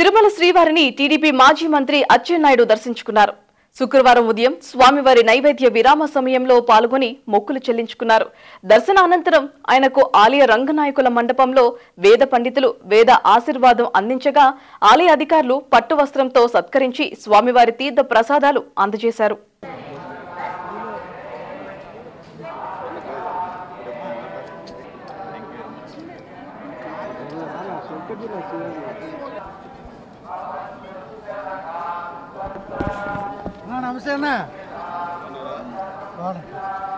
తిరుమల శ్రీవారిని టీడీపీ మాజీ మంత్రి అచ్చెన్నాయుడు దర్శించుకున్నారు శుక్రవారం ఉదయం స్వామివారి నైవేద్య విరామ సమయంలో పాల్గొని మొక్కులు చెల్లించుకున్నారు దర్శన అనంతరం ఆయనకు ఆలయ రంగనాయకుల మండపంలో వేద పండితులు వేద ఆశీర్వాదం అందించగా ఆలయ అధికారులు పట్టు వస్త్రంతో సత్కరించి స్వామివారి తీర్థ ప్రసాదాలు అందజేశారు అన్నా, నమస్తే అన్న బాగున్నా